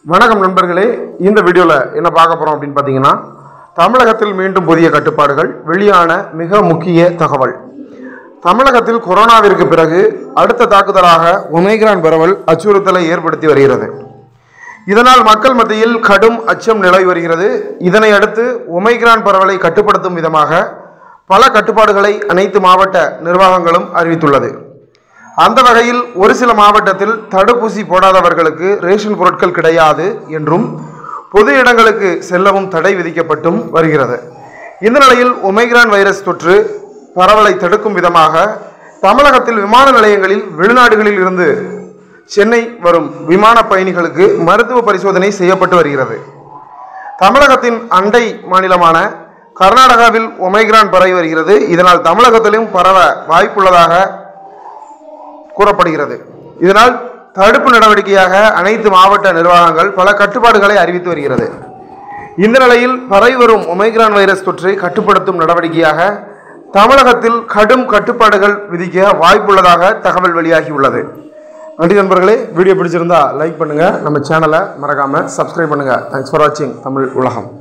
வணக்கம் நண்பர்களே இந்த வீடியோவில் என்ன பார்க்க போகிறோம் அப்படின்னு பார்த்தீங்கன்னா தமிழகத்தில் மீண்டும் புதிய கட்டுப்பாடுகள் வெளியான மிக முக்கிய தகவல் தமிழகத்தில் கொரோனாவிற்கு பிறகு அடுத்த தாக்குதலாக ஒமைக்ரான் பரவல் அச்சுறுத்தலை ஏற்படுத்தி வருகிறது இதனால் மக்கள் மத்தியில் கடும் அச்சம் நிலவி வருகிறது இதனை அடுத்து ஒமைக்ரான் பரவலை கட்டுப்படுத்தும் விதமாக பல கட்டுப்பாடுகளை அனைத்து மாவட்ட நிர்வாகங்களும் அறிவித்துள்ளது அந்த வகையில் ஒரு சில மாவட்டத்தில் தடுப்பூசி போடாதவர்களுக்கு ரேஷன் பொருட்கள் கிடையாது என்றும் பொது இடங்களுக்கு செல்லவும் தடை விதிக்கப்பட்டும் வருகிறது இந்த நிலையில் ஒமைக்ரான் வைரஸ் தொற்று பரவலை தடுக்கும் விதமாக தமிழகத்தில் விமான நிலையங்களில் வெளிநாடுகளில் இருந்து சென்னை வரும் விமான பயணிகளுக்கு மருத்துவ பரிசோதனை செய்யப்பட்டு வருகிறது தமிழகத்தின் அண்டை மாநிலமான கர்நாடகாவில் ஒமைக்ரான் பரவி வருகிறது இதனால் தமிழகத்திலும் பரவ வாய்ப்புள்ளதாக கூறப்படுகிறது இதனால் தடுப்பு நடவடிக்கையாக அனைத்து மாவட்ட நிர்வாகங்கள் பல கட்டுப்பாடுகளை அறிவித்து வருகிறது இந்த நிலையில் பரவி வரும் ஒமைக்ரான் வைரஸ் தொற்றை கட்டுப்படுத்தும் நடவடிக்கையாக தமிழகத்தில் கடும் கட்டுப்பாடுகள் விதிக்க வாய்ப்புள்ளதாக தகவல் வெளியாகியுள்ளது நன்றி நண்பர்களே வீடியோ பிடிச்சிருந்தா லைக் பண்ணுங்கள் நம்ம சேனலை மறக்காமல் சப்ஸ்கிரைப் பண்ணுங்கள் தேங்க்ஸ் ஃபார் வாட்சிங் தமிழ் உலகம்